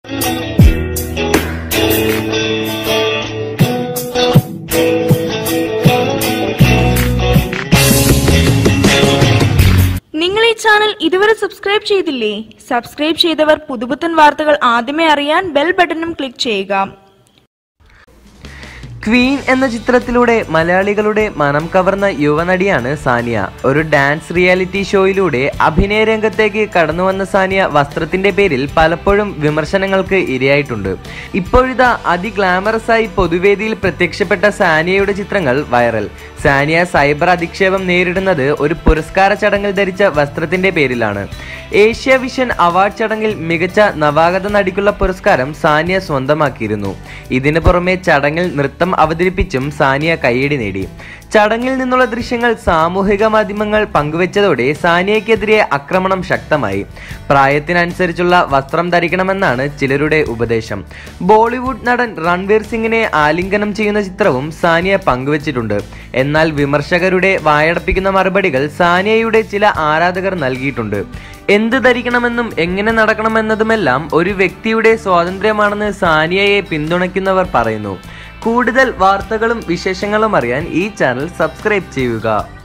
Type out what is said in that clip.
നിങ്ങൾ ഈ ചാനൽ ഇതുവരെ സബ്സ്ക്രൈബ് ചെയ്തില്ലേ സബ്സ്ക്രൈബ് ചെയ്തവർ പുതുപുത്തൻ വാർത്തകൾ ആദ്യമേ അറിയാൻ ബെൽ ബട്ടണും ക്ലിക്ക് ചെയ്യുക ക്വീൻ എന്ന ചിത്രത്തിലൂടെ മലയാളികളുടെ മനം കവർന്ന യുവനടിയാണ് സാനിയ ഒരു ഡാൻസ് റിയാലിറ്റി ഷോയിലൂടെ അഭിനയ രംഗത്തേക്ക് കടന്നു വന്ന സാനിയ വസ്ത്രത്തിന്റെ പേരിൽ പലപ്പോഴും വിമർശനങ്ങൾക്ക് ഇരയായിട്ടുണ്ട് ഇപ്പോഴിതാ അതിഗ്ലാമറസ് ആയി പൊതുവേദിയിൽ പ്രത്യക്ഷപ്പെട്ട സാനിയയുടെ ചിത്രങ്ങൾ വൈറൽ സാനിയ സൈബർ അധിക്ഷേപം നേരിടുന്നത് ഒരു പുരസ്കാര ചടങ്ങിൽ ധരിച്ച വസ്ത്രത്തിന്റെ പേരിലാണ് ഏഷ്യ വിഷൻ അവാർഡ് ചടങ്ങിൽ മികച്ച നവാഗത നടിക്കുള്ള പുരസ്കാരം സാനിയ സ്വന്തമാക്കിയിരുന്നു ഇതിനു പുറമെ ചടങ്ങിൽ നൃത്തം അവതരിപ്പിച്ചും സാനിയ കയ്യടി നേടി ചടങ്ങിൽ നിന്നുള്ള ദൃശ്യങ്ങൾ സാമൂഹിക മാധ്യമങ്ങൾ പങ്കുവച്ചതോടെ സാനിയയ്ക്കെതിരെ ആക്രമണം ശക്തമായി പ്രായത്തിനനുസരിച്ചുള്ള വസ്ത്രം ധരിക്കണമെന്നാണ് ചിലരുടെ ഉപദേശം ബോളിവുഡ് നടൻ രൺവീർ സിംഗിനെ ആലിംഗനം ചെയ്യുന്ന ചിത്രവും സാനിയ പങ്കുവച്ചിട്ടുണ്ട് എന്നാൽ വിമർശകരുടെ വായടപ്പിക്കുന്ന മറുപടികൾ സാനിയയുടെ ചില ആരാധകർ നൽകിയിട്ടുണ്ട് എന്ത് ധരിക്കണമെന്നും എങ്ങനെ നടക്കണമെന്നതുമെല്ലാം ഒരു വ്യക്തിയുടെ സ്വാതന്ത്ര്യമാണെന്ന് സാനിയയെ പിന്തുണയ്ക്കുന്നവർ പറയുന്നു കൂടുതൽ വാർത്തകളും വിശേഷങ്ങളും അറിയാൻ ഈ ചാനൽ സബ്സ്ക്രൈബ് ചെയ്യുക